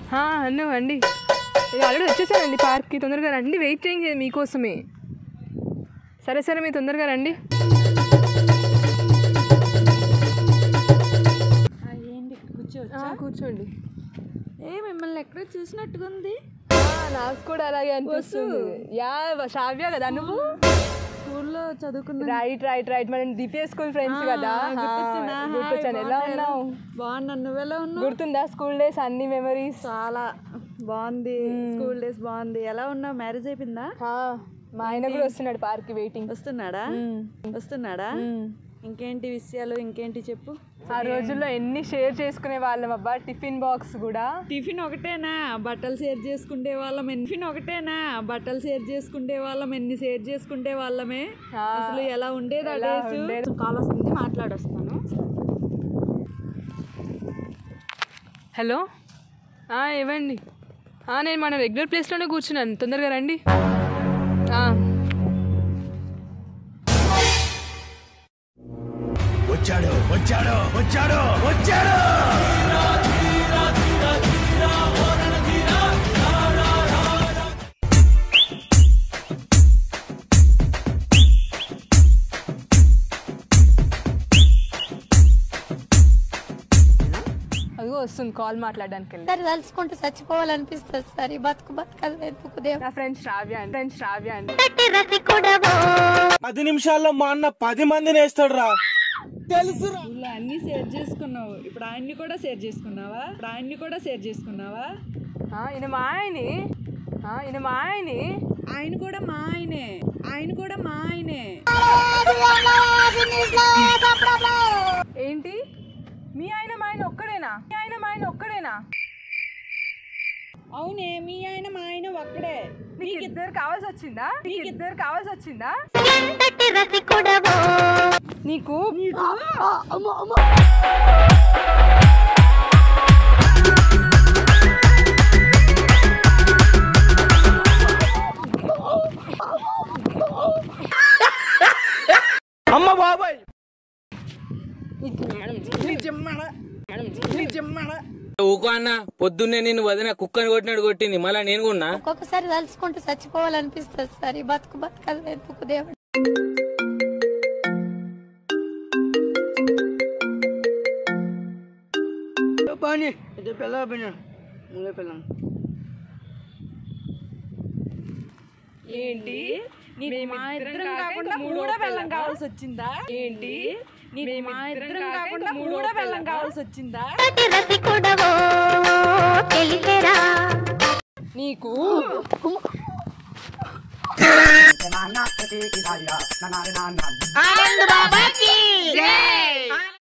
ఆ, అన్ను అండి ఇది ఆల్రెడీ వచ్చేసానండి పార్క్కి తొందరగా రండి వెయిట్ చేయండి మీకోసమే సరే సరే మీరు తొందరగా రండి ఏంటి కూర్చోవచ్చు ఆ, కూర్చోండి ఏ మిమ్మల్ని ఎక్కడో చూసినట్టుగా ఉంది ఆ, నాకు కూడా అలాగే అనిపిస్తుంది యా శ్రావ్య కదా నువ్వు స్కూల్లో చదువుకున్న రైట్ రైట్ రైట్ మనం దీపే స్కూల్ ఫ్రెండ్స్ కదా ఆ, గుర్తొచ్చాను ఎలా ఉన్నావు బాగున్నాను నువ్వెలా ఉన్నావు గుర్తుందా స్కూల్ డేస్ అన్ని మెమరీస్ చాలా బాగుంది స్కూల్ డేస్ బాగుంది ఎలా ఉన్నావు మ్యారేజ్ అయిపోయిందా మా ఆయన కూడా వస్తున్నాడు పార్క్ వెయిటింగ్ వస్తున్నాడా వస్తున్నాడా ఇంకేంటి విషయాలు ఇంకేంటి చెప్పు ఆ రోజుల్లో ఎన్ని షేర్ చేసుకునే వాళ్ళం అబ్బా టిఫిన్ బాక్స్ కూడా టిఫిన్ ఒకటేనా బట్టలు షేర్ చేసుకుంటే వాళ్ళం ఎన్ని టిఫిన్ ఒకటేనా బట్టలు షేర్ చేసుకుంటే వాళ్ళం ఎన్ని షేర్ చేసుకుంటే వాళ్ళమే ఆ, అసలు ఎలా ఉండేది ఆ ఎలా డేస్ ఉండేది. కాల్ వస్తుంది మాట్లాడొస్తాను హలో ఆ, ఇవ్వండి ఆ, నేను మన రెగ్యులర్ ప్లేస్లోనే కూర్చున్నాను తొందరగా రండి ఆ, వచ్చాడు వచ్చాడు వచ్చాడు వచ్చాడు అదిగో వస్తుంది కాల్ మాట్లాడడానికి వెళ్ళి సార్ తలుచుకుంటూ చచ్చిపోవాలనిపిస్తుంది సార్ ఈ బతుకు బతకదు ఎందుకు దేవుడు నా ఫ్రెండ్ శ్రావ్య అండి ఫ్రెండ్ శ్రావ్య అండి పది నిమిషాల్లో మా అన్న పది మందిని వేస్తాడు రా ఇలా అన్ని షేర్ చేసుకున్నావు ఇప్పుడు ఆయన్ని కూడా షేర్ చేసుకున్నావా ఇప్పుడు ఆయన్ని కూడా షేర్ చేసుకున్నావా ఆ, ఈయన మా ఆయనే ఆ, ఈయన మా ఆయనే ఆయన కూడా మా ఆయనే ఆయన కూడా మా ఆయనే ఏంటి మీ ఆయన మా ఆయన ఒక్కడేనా మీ ఆయన మా ఆయన ఒక్కడేనా అవునే మీ ఆయన మా ఆయన ఒక్కడే నీకు ఇద్దరు కావాల్సి వచ్చిందా నీకు ఇద్దరు కావాల్సి వచ్చిందా నీకు అమ్మ బాబాయ్ ఊకో అన్న పొద్దున్నే నిన్ను వదిన కుక్కని కొట్టినాడు కొట్టింది మళ్ళా నేను కూడా ఒక్కొక్కసారి తలుచుకుంటూ చచ్చిపోవాలనిపిస్తుంది సార్ ఈ బతుకు బతకదు ఎందుకు దేవుడు ఏంటి నీకు మా ఇద్దరం కాకుండా మూడో బెల్లం కావాల్సి వచ్చిందా ఏంటి నీకు మా ఇద్దరం కాకుండా మూడో బెల్లం కావాల్సి వచ్చిందా నీకు ఆనంద్ బాబాకి జై